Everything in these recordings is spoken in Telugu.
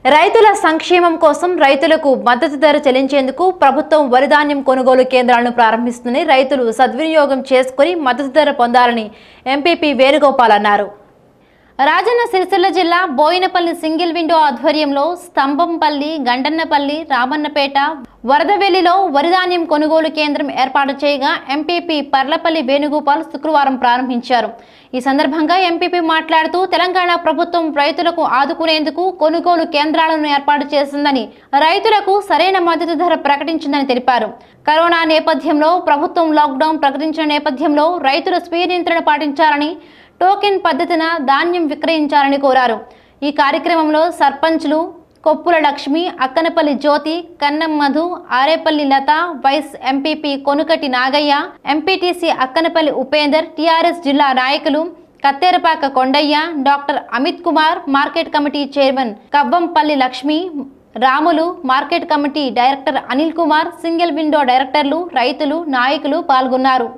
రైతుల సంక్షేమం కోసం రైతులకు మద్దతు ధర చెల్లించేందుకు ప్రభుత్వం వరిధాన్యం కొనుగోలు కేంద్రాలను ప్రారంభిస్తుందని రైతులు సద్వినియోగం చేసుకుని మద్దతు ధర పొందాలని ఎంపీపీ వేణుగోపాల్ అన్నారు రాజన్న సిరిసిల్ల జిల్లా బోయినపల్లి సింగిల్ విండో ఆధ్వర్యంలో స్తంభంపల్లి గండన్నపల్లి రామన్నపేట వరదవెల్లిలో వరిధాన్యం కొనుగోలు కేంద్రం ఏర్పాటు చేయగా ఎంపీపీ పర్లపల్లి వేణుగోపాల్ శుక్రవారం ప్రారంభించారు ఈ సందర్భంగా ఎంపీపీ మాట్లాడుతూ తెలంగాణ ప్రభుత్వం రైతులకు ఆదుకునేందుకు కొనుగోలు కేంద్రాలను ఏర్పాటు చేసిందని రైతులకు సరైన మద్దతు ధర ప్రకటించిందని తెలిపారు కరోనా నేపథ్యంలో ప్రభుత్వం లాక్డౌన్ ప్రకటించిన నేపథ్యంలో రైతులు స్వీయ నియంత్రణ పాటించాలని టోకెన్ పద్ధతిన ధాన్యం విక్రయించాలని కోరారు ఈ కార్యక్రమంలో సర్పంచ్లు Koppula Lakshmi Akkanapalli Jyothi Kannam Madhu Arepalli Latha vice MPP Konukati Nagaiah MPTC Akkanapalli Upender TRS జిల్లా నాయకులు Katterapaka Kondaiah doctor Amit Kumar market committee chairman Kavvampalli Lakshmi Ramulu market committee director Anil Kumar single window డైరెక్టర్లు రైతులు నాయకులు పాల్గొన్నారు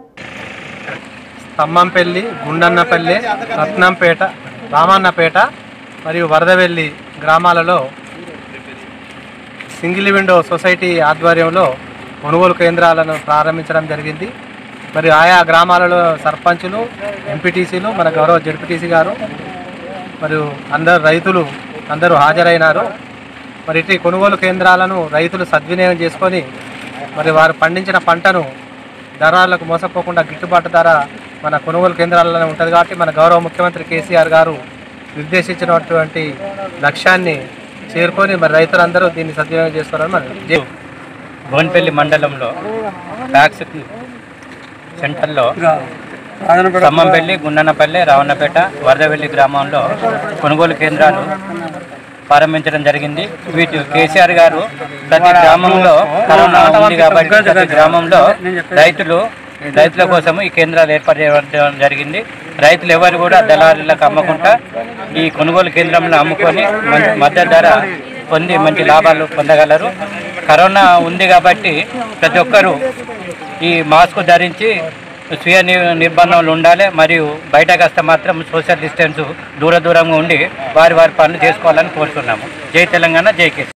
స్తంభంపల్లి గుండన్నపల్లి రత్నంపేట రామన్నపేట మరియు వరదవెల్లి గ్రామాలలో సింగిల్ విండో సొసైటీ ఆధ్వర్యంలో కొనుగోలు కేంద్రాలను ప్రారంభించడం జరిగింది మరి ఆయా గ్రామాలలో సర్పంచులు ఎంపీటీసీలు మన గౌరవ జడ్పీటీసీ గారు మరియు అందరు రైతులు అందరూ హాజరైనారు మరి ఇటు కొనుగోలు కేంద్రాలను రైతులు సద్వినియోగం చేసుకొని మరి వారు పండించిన పంటను ధరలకు మోసపోకుండా గిట్టుబాటు ధర మన కొనుగోలు కేంద్రాలలో ఉంటుంది కాబట్టి మన గౌరవ ముఖ్యమంత్రి కేసీఆర్ గారు నిర్దేశించినటువంటి లక్ష్యాన్ని చేరుకొని మరి రైతులందరూ దీన్ని సద్వినియోగం చేసుకోవాలని మనం భువనపల్లి మండలంలో ట్యాక్స్ సెంటర్లో ఖమ్మంపల్లి గుండన్నపల్లి రావణపేట వరదవెల్లి గ్రామంలో కొనుగోలు కేంద్రాలు ప్రారంభించడం జరిగింది వీటి కేసీఆర్ గారు ప్రతి గ్రామంలో కరోనా ఉంది కాబట్టి ప్రతి గ్రామంలో రైతులు రైతుల కోసం ఈ కేంద్రాలు ఏర్పాటు చేయడం జరిగింది రైతులు ఎవరు కూడా దళారులకు అమ్మకుండా ఈ కొనుగోలు కేంద్రంలో అమ్ముకొని మంచి మద్దతు ధర పొంది మంచి లాభాలు పొందగలరు కరోనా ఉంది కాబట్టి ప్రతి ఒక్కరూ ఈ మాస్క్ ధరించి స్వీయ ని- నిర్బంధంలో ఉండాలి మరియు బయటకు వస్తే మాత్రం సోషల్ డిస్టెన్స్ దూర దూరంగా ఉండి వారి వారి పనులు చేసుకోవాలని కోరుతున్నాము జై తెలంగాణ జై కేసీ